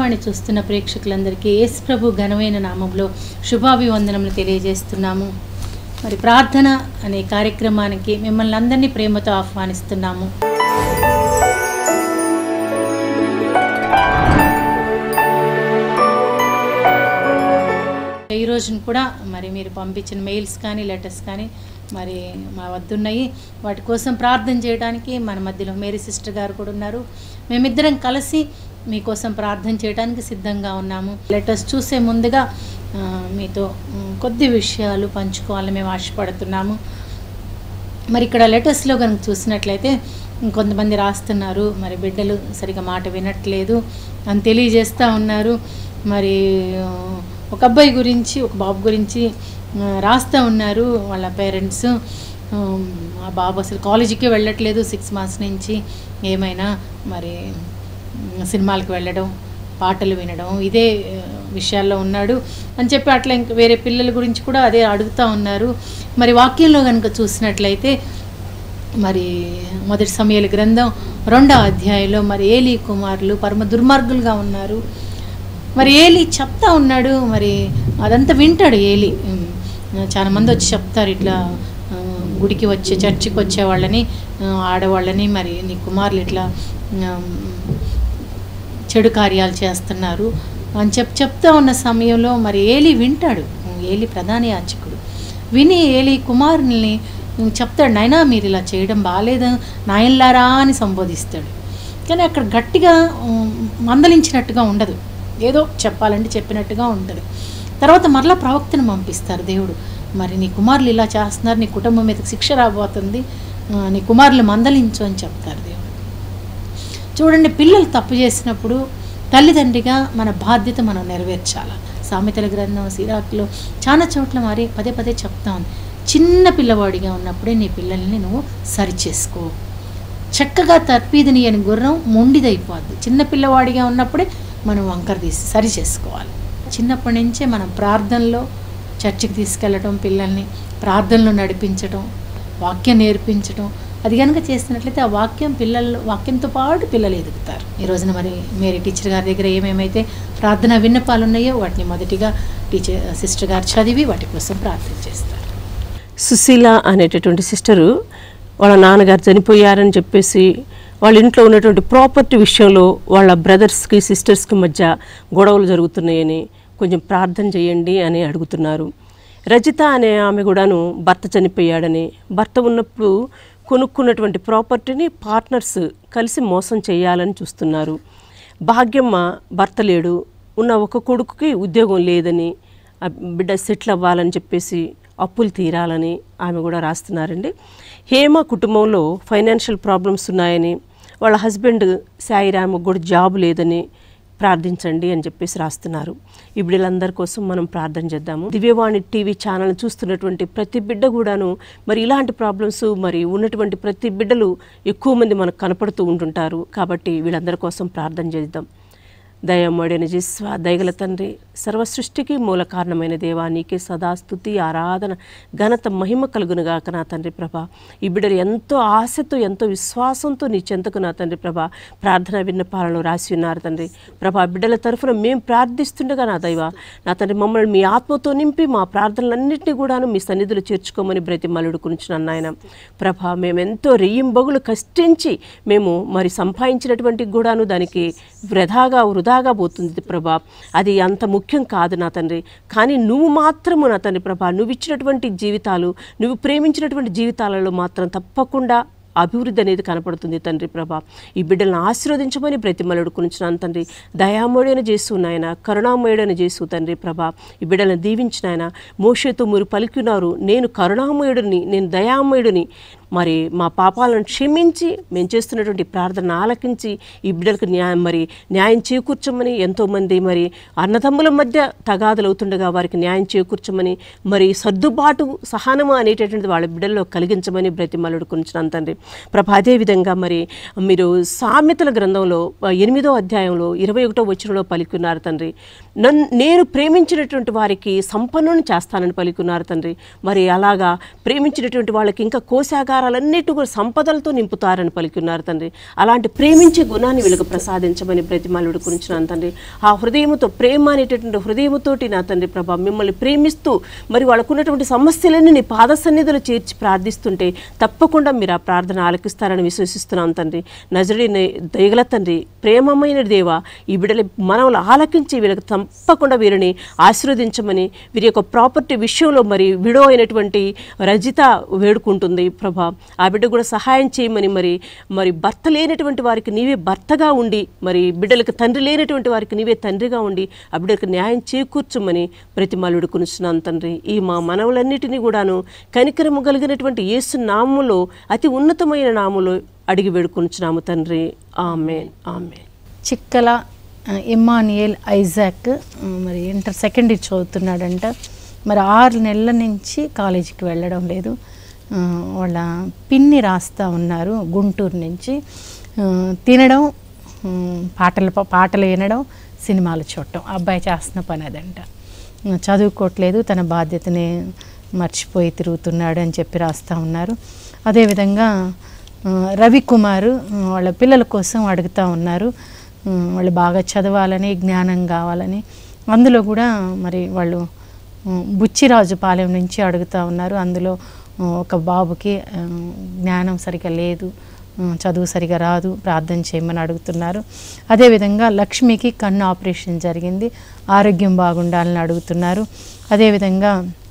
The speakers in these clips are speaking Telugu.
దివ్యవాణి చూస్తున్న ప్రేక్షకులందరికీ యేసు ప్రభు ఘనమైన నామంలో శుభాభివందనములు తెలియజేస్తున్నాము మరి ప్రార్థన అనే కార్యక్రమానికి మిమ్మల్ని అందరినీ ప్రేమతో ఆహ్వానిస్తున్నాము ఈ రోజున కూడా మరి మీరు పంపించిన మెయిల్స్ కానీ లెటర్స్ కానీ మరి మా వద్ద ఉన్నాయి వాటి కోసం ప్రార్థన చేయడానికి మన మధ్యలో మేరీ సిస్టర్ గారు కూడా ఉన్నారు మేమిద్దరం కలిసి మీకోసం ప్రార్థన చేయడానికి సిద్ధంగా ఉన్నాము లెటర్స్ చూసే ముందుగా ఆ, మీతో ఉమ్, కొద్ది విషయాలు పంచుకోవాలని మేము ఆశపడుతున్నాము మరి ఇక్కడ లెటర్స్లో కనుక చూసినట్లయితే కొంతమంది రాస్తున్నారు మరి బిడ్డలు సరిగా మాట వినట్లేదు అని తెలియజేస్తూ ఉన్నారు మరి ఆ, ఒక అబ్బాయి గురించి ఒక బాబు గురించి ఆ, రాస్తూ ఉన్నారు వాళ్ళ పేరెంట్స్ ఆ బాబు అసలు కాలేజీకి వెళ్ళట్లేదు సిక్స్ మంత్స్ నుంచి ఏమైనా మరి ఉమ్, సినిమాలకు వెళ్ళడం పాటలు వినడం ఇదే ఆ, విషయాల్లో ఉన్నాడు అని చెప్పి అట్లా ఇంక వేరే పిల్లల గురించి కూడా అదే అడుగుతూ ఉన్నారు మరి వాక్యంలో కనుక చూసినట్లయితే మరి మొదటి సమయాల గ్రంథం రెండో అధ్యాయంలో మరి ఏలి కుమారులు పరమ దుర్మార్గులుగా ఉన్నారు మరి ఏలి చెప్తా ఉన్నాడు మరి అదంతా వింటాడు ఏలి ఉమ్, చాలా మంది వచ్చి చెప్తారు ఇట్లా ఆ, గుడికి వచ్చే చర్చికి వచ్చే వాళ్ళని ఆ, ఆడవాళ్ళని మరి నీ కుమారులు ఇట్లా ఆ, చెడు కార్యాలు చేస్తున్నారు అని చెప్పి చెప్తా ఉన్న సమయంలో మరి ఏలి వింటాడు ఏలి ప్రధాన యాచకుడు విని ఏలి కుమారుల్ని చెప్తాడు నాయనా మీరు ఇలా చేయడం బాగాలేదు నాయన్లారా అని సంబోధిస్తాడు కానీ అక్కడ గట్టిగా ఉమ్, మందలించినట్టుగా ఉండదు ఏదో చెప్పాలంటే చెప్పినట్టుగా ఉంటుంది తర్వాత మరలా ప్రవక్తను పంపిస్తారు దేవుడు మరి నీ కుమారులు ఇలా చేస్తున్నారు నీ కుటుంబం మీదకి శిక్ష రాబోతుంది ఆ, నీ కుమారులు మందలించు అని చెప్తారు దేవుడు చూడండి పిల్లలు తప్పు చేసినప్పుడు తల్లిదండ్రిగా మన బాధ్యత మనం నెరవేర్చాలి సామెతల గ్రంథం సిరాకులో చాలా చోట్ల మరి పదే పదే చెప్తా ఉంది చిన్న పిల్లవాడిగా ఉన్నప్పుడే నీ పిల్లల్ని నువ్వు సరిచేసుకో చక్కగా తర్పీదిని అని గుర్రం మొండిదైపోద్ది చిన్న పిల్లవాడిగా ఉన్నప్పుడే మనం వంకర తీసి సరి చేసుకోవాలి చిన్నప్పటి నుంచే మనం ప్రార్థనలో చర్చికి తీసుకెళ్ళటం పిల్లల్ని ప్రార్థనలో నడిపించటం వాక్యం నేర్పించటం అది కనుక చేసినట్లయితే ఆ వాక్యం పిల్లలు వాక్యంతో పాటు పిల్లలు ఎదుగుతారు ఈ రోజున మరి మేరీ టీచర్ గారి దగ్గర ఏమేమైతే ప్రార్థన విన్నపాలు ఉన్నాయో వాటిని మొదటిగా టీచర్ సిస్టర్ గారు చదివి వాటి కోసం ప్రార్థన చేస్తారు సుశీల అనేటటువంటి సిస్టరు వాళ్ళ నాన్నగారు చనిపోయారని చెప్పేసి వాళ్ళ ఇంట్లో ఉన్నటువంటి ప్రాపర్టీ విషయంలో వాళ్ళ బ్రదర్స్కి సిస్టర్స్కి మధ్య గొడవలు జరుగుతున్నాయని కొంచెం ప్రార్థన చేయండి అని అడుగుతున్నారు రజిత అనే ఆమె కూడాను భర్త చనిపోయాడని భర్త ఉన్నప్పుడు కొనుక్కున్నటువంటి ప్రాపర్టీని పార్ట్నర్స్ కలిసి మోసం చేయాలని చూస్తున్నారు భాగ్యమ్మ భర్త లేడు ఉన్న ఒక కొడుకుకి ఉద్యోగం లేదని ఆ బిడ్డ సెటిల్ అవ్వాలని చెప్పేసి అప్పులు తీరాలని ఆమె కూడా రాస్తున్నారండి హేమ కుటుంబంలో ఫైనాన్షియల్ ప్రాబ్లమ్స్ ఉన్నాయని వాళ్ళ హస్బెండ్ సాయిరామ్ కూడా జాబ్ లేదని ప్రార్థించండి అని చెప్పేసి రాస్తున్నారు ఈ బిడ్డలందరి కోసం మనం ప్రార్థన చేద్దాము దివ్యవాణి టీవీ ఛానల్ చూస్తున్నటువంటి ప్రతి బిడ్డ కూడాను మరి ఇలాంటి ప్రాబ్లమ్స్ మరి ఉన్నటువంటి ప్రతి బిడ్డలు ఎక్కువ మంది మనకు కనపడుతూ ఉంటుంటారు కాబట్టి వీళ్ళందరి కోసం ప్రార్థన చేద్దాం దయమ్మడిన జిస్వ దయగల తండ్రి సర్వ సృష్టికి మూల కారణమైన దేవా నీకే సదా స్తుతి ఆరాధన ఘనత మహిమ కలుగునుగాక నా తండ్రి ప్రభ ఈ బిడ్డలు ఎంతో ఆశతో ఎంతో విశ్వాసంతో నీ చెంతకు నా తండ్రి ప్రభ ప్రార్థన విన్నపాలను రాసి ఉన్నారు తండ్రి ప్రభా బిడ్డల తరఫున మేము ప్రార్థిస్తుండగా నా దైవ నా తండ్రి మమ్మల్ని మీ ఆత్మతో నింపి మా ప్రార్థనలన్నింటినీ కూడాను మీ సన్నిధిలో చేర్చుకోమని బ్రతిమల్లుడు కురించిన నాయన ప్రభ మేము ఎంతో రెయ్యింబగులు కష్టించి మేము మరి సంపాదించినటువంటి కూడాను దానికి వృధాగా వృధాగా పోతుంది ప్రభా అది అంత ముఖ్యం కాదు నా తండ్రి కానీ నువ్వు మాత్రము నా తండ్రి ప్రభా నువ్వు ఇచ్చినటువంటి జీవితాలు నువ్వు ప్రేమించినటువంటి జీవితాలలో మాత్రం తప్పకుండా అభివృద్ధి అనేది కనపడుతుంది తండ్రి ప్రభా ఈ బిడ్డలను ఆశీర్వదించమని బ్రతిమలుడు కునించినాను తండ్రి దయామయుడైన చేసు నాయన కరుణామయుడైన చేసు తండ్రి ప్రభా ఈ బిడ్డలను దీవించిన ఆయన మోషేతో మీరు పలికినారు నేను కరుణామయుడిని నేను దయామయుడిని మరి మా పాపాలను క్షమించి మేము చేస్తున్నటువంటి ప్రార్థన ఆలకించి ఈ బిడ్డలకు న్యాయం మరి న్యాయం చేకూర్చమని ఎంతోమంది మరి అన్నదమ్ముల మధ్య తగాదులు అవుతుండగా వారికి న్యాయం చేకూర్చమని మరి సర్దుబాటు సహనము అనేటటువంటిది వాళ్ళ బిడ్డల్లో కలిగించమని బ్రతిమలుడు కొంచున్నాను తండ్రి ప్రభా అదేవిధంగా మరి మీరు సామెతల గ్రంథంలో ఆ, ఎనిమిదో అధ్యాయంలో ఇరవై ఒకటో వచనంలో పలికున్నారు తండ్రి నన్ను నేను ప్రేమించినటువంటి వారికి సంపన్నుని చేస్తానని పలికున్నారు తండ్రి మరి అలాగా ప్రేమించినటువంటి వాళ్ళకి ఇంకా కోసాగా ఆధారాలన్నిటి కూడా సంపదలతో నింపుతారని పలికిన్నారు తండ్రి అలాంటి ప్రేమించే గుణాన్ని వీళ్ళకి ప్రసాదించమని ప్రతిమలుడి గురించి నా తండ్రి ఆ హృదయంతో ప్రేమ అనేటటువంటి హృదయముతోటి నా తండ్రి ప్రభా మిమ్మల్ని ప్రేమిస్తూ మరి వాళ్ళకున్నటువంటి సమస్యలన్నీ నీ పాద సన్నిధిలో చేర్చి ప్రార్థిస్తుంటే తప్పకుండా మీరు ఆ ప్రార్థన ఆలకిస్తారని విశ్వసిస్తున్నాం తండ్రి నజరుడిని దయగల తండ్రి ప్రేమమైన దేవ ఈ బిడ్డల మనవులు ఆలకించి వీళ్ళకి తప్పకుండా వీరిని ఆశీర్వదించమని వీరి యొక్క ప్రాపర్టీ విషయంలో మరి విడో అయినటువంటి రజిత వేడుకుంటుంది ప్రభా ఆ బిడ్డ కూడా సహాయం చేయమని మరి మరి భర్త లేనటువంటి వారికి నీవే భర్తగా ఉండి మరి బిడ్డలకు తండ్రి లేనటువంటి వారికి నీవే తండ్రిగా ఉండి ఆ బిడ్డలకు న్యాయం చేకూర్చమని ప్రతిమలుడు కొనుచున్నాను తండ్రి ఈ మా మనవులన్నిటినీ కూడాను కనికరము కలిగినటువంటి యేసు నామములో అతి ఉన్నతమైన నామములో అడిగి వేడుకొనుచున్నాము తండ్రి ఆమె ఆమె చిక్కల ఆ, ఇమ్మానియల్ ఐజాక్ ఆ, మరి ఇంటర్ సెకండ్ ఇయర్ చదువుతున్నాడంట మరి ఆరు నెలల నుంచి కాలేజీకి వెళ్ళడం లేదు ఆ, వాళ్ళ పిన్ని రాస్తా ఉన్నారు గుంటూరు నుంచి ఆ, తినడం ఉమ్, పాటలు పాటలు వినడం సినిమాలు చూడటం ఆ అబ్బాయి చేస్తున్న పని అదంట ఆ, చదువుకోవట్లేదు తన బాధ్యతని మర్చిపోయి తిరుగుతున్నాడు అని చెప్పి రాస్తూ ఉన్నారు అదేవిధంగా ఆ, రవికుమార్ ఆ, వాళ్ళ పిల్లల కోసం అడుగుతూ ఉన్నారు ఆ, వాళ్ళు బాగా చదవాలని జ్ఞానం కావాలని అందులో కూడా మరి వాళ్ళు ఆ, బుచ్చిరాజు పాలెం నుంచి అడుగుతూ ఉన్నారు అందులో ఆ, ఒక బాబుకి ఆ, జ్ఞానం సరిగా లేదు ఆ, చదువు సరిగా రాదు ప్రార్థన చేయమని అడుగుతున్నారు అదేవిధంగా లక్ష్మికి కన్ను ఆపరేషన్ జరిగింది ఆరోగ్యం బాగుండాలని అడుగుతున్నారు అదేవిధంగా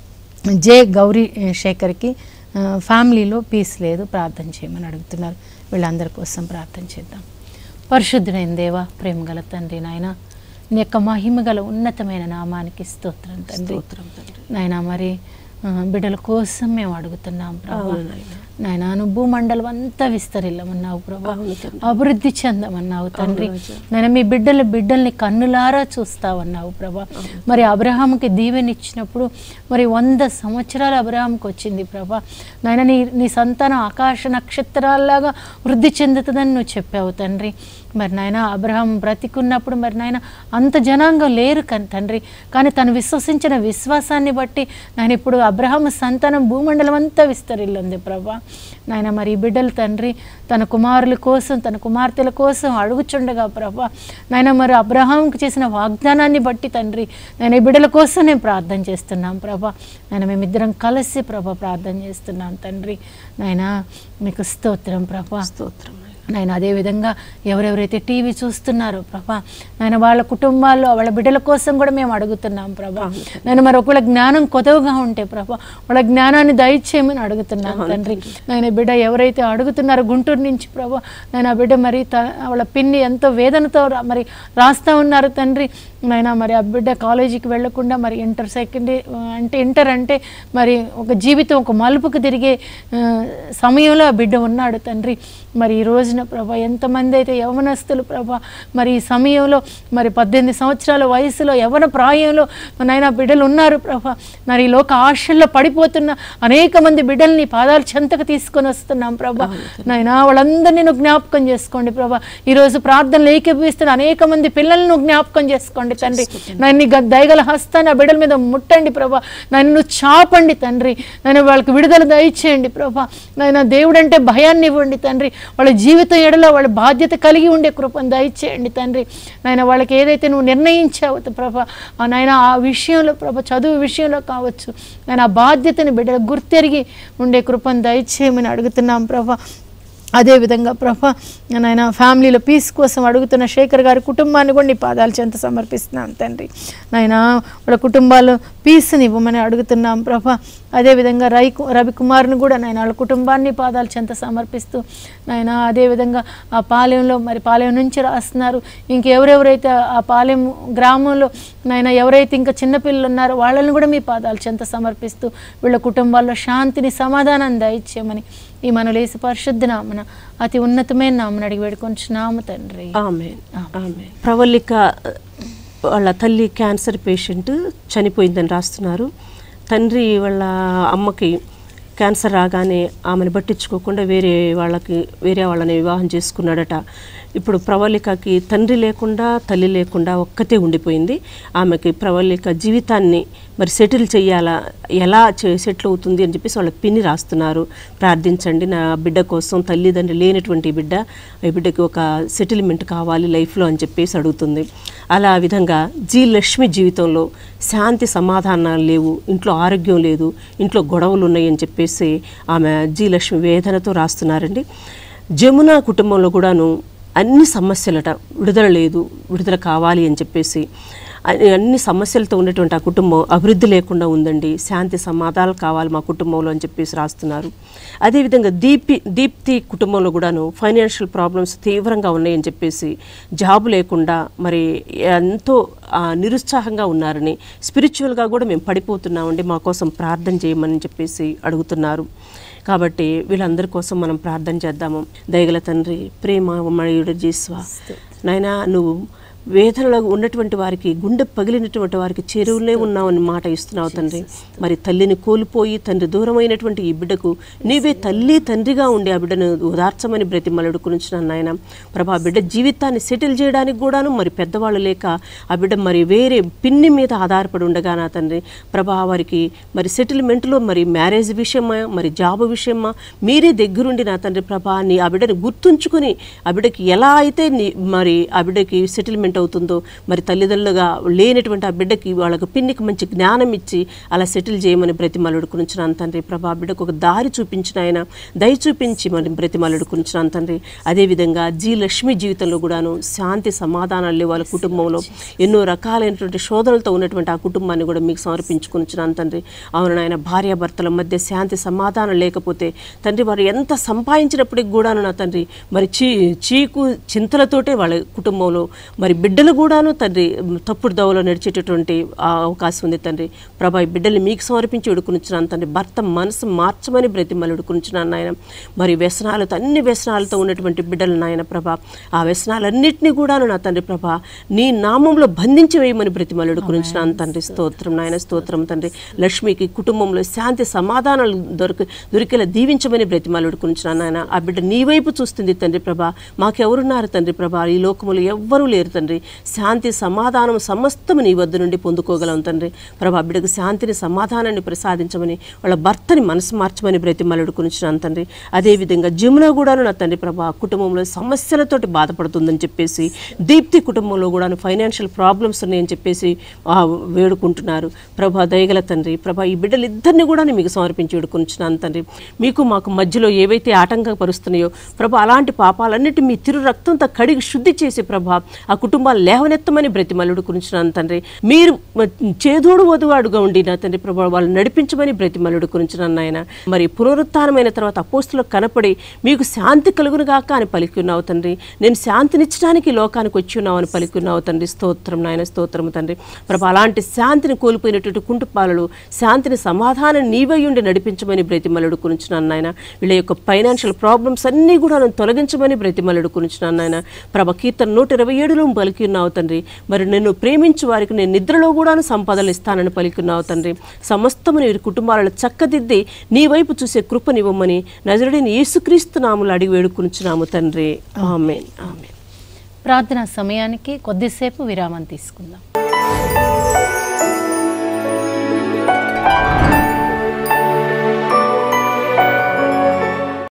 జే గౌరీ శేఖర్కి ఆ, ఫ్యామిలీలో పీస్ లేదు ప్రార్థన చేయమని అడుగుతున్నారు వీళ్ళందరి కోసం ప్రార్థన చేద్దాం పరిశుద్ధుడైన దేవ ప్రేమ గల తండ్రి నాయన నీ యొక్క మహిమ గల ఉన్నతమైన నామానికి స్తోత్రం తండ్రి స్తోత్రం తండ్రి. నాయన మరి ఆ, బిడ్డల కోసం మేము అడుగుతున్నాం ప్రభా అవును నాయనా. నాయన నువ్వు భూమండలం అంతా విస్తరిల్లమన్నావు ప్రభా అవును తండ్రి. అభివృద్ధి చెందమన్నావు తండ్రి అవును రాజా. నేను మీ బిడ్డల బిడ్డల్ని కన్నులారా చూస్తావన్నావు ప్రభా మరి అబ్రహాంకి దీవెనిచ్చినప్పుడు మరి వంద సంవత్సరాలు అబ్రహాంకి వచ్చింది ప్రభా నాయన నీ నీ సంతానం ఆకాశ నక్షత్రాల్లాగా వృద్ధి చెందుతుందని నువ్వు చెప్పావు తండ్రి మరి నాయన అబ్రహాం బ్రతికున్నప్పుడు మరి నాయన అంత జనాంగం లేరు కన్ తండ్రి కానీ తను విశ్వసించిన విశ్వాసాన్ని బట్టి నాయన ఇప్పుడు అబ్రహాం సంతానం భూమండలం అంతా విస్తరిల్లుంది ప్రభా నాయన మరి ఈ బిడ్డలు తండ్రి తన కుమారుల కోసం తన కుమార్తెల కోసం అడుగుచుండగా ప్రభా నాయన మరి అబ్రహాంకి చేసిన వాగ్దానాన్ని బట్టి తండ్రి నేను ఈ బిడ్డల కోసం నేను ప్రార్థన చేస్తున్నాం ప్రభా నాయన మేమిద్దరం కలిసి ప్రభా ప్రార్థన చేస్తున్నాం తండ్రి నాయన మీకు స్తోత్రం ప్రభా స్తోత్రం నాయన అదేవిధంగా ఎవరెవరైతే టీవీ చూస్తున్నారో ప్రభా నాయన వాళ్ళ కుటుంబాల్లో వాళ్ళ బిడ్డల కోసం కూడా మేము అడుగుతున్నాం ప్రభా నేను మరి ఒకవేళ జ్ఞానం కొదవగా ఉంటే ప్రభా వాళ్ళ జ్ఞానాన్ని దయచేయమని అడుగుతున్నాను తండ్రి నాయన బిడ్డ ఎవరైతే అడుగుతున్నారో గుంటూరు నుంచి ప్రభా నాయన ఆ బిడ్డ మరి త వాళ్ళ పిన్ని ఎంతో వేదనతో రా- మరి రాస్తా ఉన్నారు తండ్రి నాయన మరి ఆ బిడ్డ కాలేజీకి వెళ్లకుండా మరి ఇంటర్ సెకండ్ అంటే ఇంటర్ అంటే మరి ఒక జీవితం ఒక మలుపుకు తిరిగే ఆ, సమయంలో ఆ బిడ్డ ఉన్నాడు తండ్రి మరి ఈ రోజున ప్రభా ఎంతమంది అయితే యవనస్తులు ప్రభా మరి ఈ సమయంలో మరి పద్దెనిమిది సంవత్సరాల వయసులో యవన ప్రాయంలో నాయన బిడ్డలు ఉన్నారు ప్రభా మరి ఈ లోక ఆశల్లో పడిపోతున్న అనేక మంది బిడ్డల్ని నీ పాదాలు చెంతకు తీసుకొని వస్తున్నాం ప్రభా నాయన వాళ్ళందరినీ నువ్వు జ్ఞాపకం చేసుకోండి ప్రభా ఈరోజు ప్రార్థనలు ఏకీభవిస్తున్న అనేక మంది పిల్లలను జ్ఞాపకం చేసుకోండి తండ్రి నన్ను నీ గ- దయగల హస్తాన్ని ఆ బిడ్డల మీద ముట్టండి ప్రభా నన్ను చాపండి తండ్రి నన్ను వాళ్ళకి విడుదల దయచేయండి ప్రభా నాయన దేవుడు అంటే భయాన్ని ఇవ్వండి తండ్రి వాళ్ళ జీవితం ఎడలో వాళ్ళ బాధ్యత కలిగి ఉండే కృపను దయచేయండి తండ్రి నాయన వాళ్ళకి ఏదైతే నువ్వు నిర్ణయించావు ప్రభా ఆ నాయన ఆ విషయంలో ప్రభా చదువు విషయంలో కావచ్చు నేను ఆ బాధ్యతని బిడ్డలు గుర్తెరిగి ఉండే కృపను దయచేయమని అడుగుతున్నాం ప్రభా అదేవిధంగా ప్రభా నాయన ఫ్యామిలీలో పీస్ కోసం అడుగుతున్న శేఖర్ గారి కుటుంబాన్ని కూడా నీ పాదాలు చెంత సమర్పిస్తున్నాం తండ్రి నాయన వాళ్ళ కుటుంబాల్లో పీస్ని ఇవ్వమని అడుగుతున్నాం ప్రభా అదేవిధంగా రవి రవికుమార్ని కూడా నాయన వాళ్ళ కుటుంబాన్ని పాదాలు చెంత సమర్పిస్తూ నాయన అదేవిధంగా ఆ పాలెంలో మరి పాలెం నుంచి రాస్తున్నారు ఇంకెవరెవరైతే ఆ పాలెం గ్రామంలో నాయన ఎవరైతే ఇంకా చిన్నపిల్లలు ఉన్నారో వాళ్ళని కూడా మీ పాదాలు చెంత సమర్పిస్తూ వీళ్ళ కుటుంబాల్లో శాంతిని సమాధానం దయచేయమని ఈ మనలేసి పరిశుద్ధ నామన అతి ఉన్నతమైన నామన అడిగి వేడుకొంచున్నాము తండ్రి ఆమె ఆమె ప్రవల్లిక వాళ్ళ తల్లి క్యాన్సర్ పేషెంట్ చనిపోయిందని రాస్తున్నారు తండ్రి వాళ్ళ అమ్మకి క్యాన్సర్ రాగానే ఆమెను పట్టించుకోకుండా వేరే వాళ్ళకి వేరే వాళ్ళని వివాహం చేసుకున్నాడట ఇప్పుడు ప్రవళికకి తండ్రి లేకుండా తల్లి లేకుండా ఒక్కతే ఉండిపోయింది ఆమెకి ప్రవళిక జీవితాన్ని మరి సెటిల్ చేయాలా ఎలా సెటిల్ అవుతుంది అని చెప్పేసి వాళ్ళ పిన్ని రాస్తున్నారు ప్రార్థించండి నా బిడ్డ కోసం తల్లిదండ్రి లేనటువంటి బిడ్డ ఈ బిడ్డకి ఒక సెటిల్మెంట్ కావాలి లైఫ్లో అని చెప్పేసి అడుగుతుంది అలా ఆ విధంగా జీ లక్ష్మి జీవితంలో శాంతి సమాధానాలు లేవు ఇంట్లో ఆరోగ్యం లేదు ఇంట్లో గొడవలు ఉన్నాయని చెప్పేసి ఆమె జీ లక్ష్మి వేదనతో రాస్తున్నారండి జమున కుటుంబంలో కూడాను అన్ని సమస్యలట విడుదల లేదు విడుదల కావాలి అని చెప్పేసి అన్ని- అన్ని సమస్యలతో ఉన్నటువంటి ఆ కుటుంబం అభివృద్ధి లేకుండా ఉందండి శాంతి సమాధానాలు కావాలి మా కుటుంబంలో అని చెప్పేసి రాస్తున్నారు అదేవిధంగా దీపి దీప్తి కుటుంబంలో కూడాను ఫైనాన్షియల్ ప్రాబ్లమ్స్ తీవ్రంగా ఉన్నాయని చెప్పేసి జాబ్ లేకుండా మరి ఎంతో ఆ, నిరుత్సాహంగా ఉన్నారని స్పిరిచువల్గా కూడా మేము పడిపోతున్నామండి మా కోసం ప్రార్థన చేయమని చెప్పేసి అడుగుతున్నారు కాబట్టి వీళ్ళందరి కోసం మనం ప్రార్థన చేద్దాము దయగల తండ్రి ప్రేమ మయుడు జీస్వ నాయనా నువ్వు వేదనలో ఉన్నటువంటి వారికి గుండె పగిలినటువంటి వారికి చెరువులే ఉన్నావని మాట ఇస్తున్నావు తండ్రి మరి తల్లిని కోల్పోయి తండ్రి దూరమైనటువంటి ఈ బిడ్డకు నీవే తల్లి తండ్రిగా ఉండి ఆ బిడ్డను ఉదార్చమని బ్రతిమలడు గురించిన నాయన ప్రభా బిడ్డ జీవితాన్ని సెటిల్ చేయడానికి కూడాను మరి పెద్దవాళ్ళు లేక ఆ బిడ్డ మరి వేరే పిన్ని మీద ఆధారపడి ఉండగా నా తండ్రి ప్రభా వారికి మరి సెటిల్మెంట్లో మరి మ్యారేజ్ విషయమా మరి జాబ్ విషయమా మీరే దగ్గరుండి నా తండ్రి ప్రభా నీ ఆ బిడ్డని గుర్తుంచుకొని ఆ బిడ్డకి ఎలా అయితే నీ మరి ఆ బిడ్డకి సెటిల్మెంట్ అవుతుందో మరి తల్లిదండ్రులుగా లేనటువంటి ఆ బిడ్డకి వాళ్ళకు పిన్నికి మంచి జ్ఞానం ఇచ్చి అలా సెటిల్ చేయమని బ్రతిమలుడు కురించినాను తండ్రి ప్రభా ఆ బిడ్డకు ఒక దారి చూపించిన ఆయన దయ చూపించి మరి బ్రతిమలుడు కురించినాను తండ్రి అదేవిధంగా జీ లక్ష్మి జీవితంలో కూడాను శాంతి సమాధానాలు లేవు వాళ్ళ కుటుంబంలో ఎన్నో రకాలైనటువంటి శోధనలతో ఉన్నటువంటి ఆ కుటుంబాన్ని కూడా మీకు సమర్పించుకునిచ్చినాను తండ్రి అవును నాయన భార్యాభర్తల మధ్య శాంతి సమాధానం లేకపోతే తండ్రి వారు ఎంత సంపాదించినప్పటికి కూడాను నా తండ్రి మరి చీ చీకు చింతలతోటే వాళ్ళ కుటుంబంలో మరి బిడ్డలు కూడాను తండ్రి తప్పుడు దవలో నడిచేటటువంటి ఆ అవకాశం ఉంది తండ్రి ప్రభా ఈ బిడ్డల్ని మీకు సమర్పించి ఉడుకునిచ్చినాను తండ్రి భర్త మనసు మార్చమని బ్రతిమలు ఉడుకునిచ్చినాను నాయన మరి వ్యసనాలతో అన్ని వ్యసనాలతో ఉన్నటువంటి బిడ్డలు నాయన ప్రభా ఆ వ్యసనాలన్నింటినీ కూడాను నా తండ్రి ప్రభా నీ నామంలో బంధించి వేయమని బ్రతిమలుడు గురించినాను తండ్రి స్తోత్రం నాయన స్తోత్రం తండ్రి లక్ష్మికి కుటుంబంలో శాంతి సమాధానాలు దొరికి దొరికేలా దీవించమని బ్రతిమలుడు గురించినాను నాయన ఆ బిడ్డ నీ వైపు చూస్తుంది తండ్రి ప్రభా మాకెవరున్నారు తండ్రి ప్రభా ఈ లోకములు ఎవ్వరూ లేరు తండ్రి శాంతి సమాధానం సమస్తము నీ వద్ద నుండి పొందుకోగలం తండ్రి ప్రభా బిడ్డకు శాంతిని సమాధానాన్ని ప్రసాదించమని వాళ్ళ భర్తని మనసు మార్చమని బ్రతిమలుడు గురించినాను తండ్రి అదేవిధంగా జమున కూడాను నా తండ్రి ప్రభా కుటుంబంలో సమస్యలతోటి బాధపడుతుందని చెప్పేసి దీప్తి కుటుంబంలో కూడాను ఫైనాన్షియల్ ప్రాబ్లమ్స్ ఉన్నాయని చెప్పేసి ఆ, వేడుకుంటున్నారు ప్రభా దయగల తండ్రి ప్రభా ఈ బిడ్డలు ఇద్దరిని కూడా మీకు సమర్పించి వేడుకుంటున్నాను తండ్రి మీకు మాకు మధ్యలో ఏవైతే ఆటంకపరుస్తున్నాయో ప్రభా అలాంటి పాపాలన్నిటి మీ తిరు రక్తంతో కడిగి శుద్ధి చేసి ప్రభా ఆ కుటుంబాలు లేవనెత్తమని బ్రతిమలుడు కురించినాను తండ్రి మీరు మ- చేదోడు వధువాడుగా ఉండి నా తండ్రి ప్రభా వాళ్ళు నడిపించమని బ్రతిమలుడు కురించినాను నాయన మరి పునరుత్థానమైన తర్వాత అపోస్తులకు కనపడి మీకు శాంతి కలుగును గాక అని పలికి ఉన్నావు తండ్రి నేను శాంతినిచ్చడానికి ఈ లోకానికి వచ్చి ఉన్నావు అని పలికి ఉన్నావు తండ్రి స్తోత్రం నాయన స్తోత్రం తండ్రి ప్రభా అలాంటి శాంతిని కోల్పోయినటువంటి కుంటుపాలలు శాంతిని సమాధానం నీవై ఉండి నడిపించమని బ్రతిమలుడు కురించినాను నాయన వీళ్ళ యొక్క ఫైనాన్షియల్ ప్రాబ్లమ్స్ అన్నీ కూడా నన్ను తొలగించమని బ్రతిమలుడు కురించినాను నాయన ప్రభ కీర్తన నూట ఇరవై ఏడులో పలికి ఉన్నావు తండ్రి మరి నిన్ను ప్రేమించు వారికి నేను నిద్రలో కూడాను సంపదలు ఇస్తానని పలికి ఉన్నావు తండ్రి సమస్తము నీ కుటుంబాలను చక్కదిద్ది నీ వైపు చూసే కృపనివ్వమని నజరుడిని యేసుక్రీస్తు నాములు అడిగి వేడుకునిచున్నాము తండ్రి ఆమెన్ ఆమెన్ ప్రార్థనా సమయానికి కొద్దిసేపు విరామం తీసుకుందాం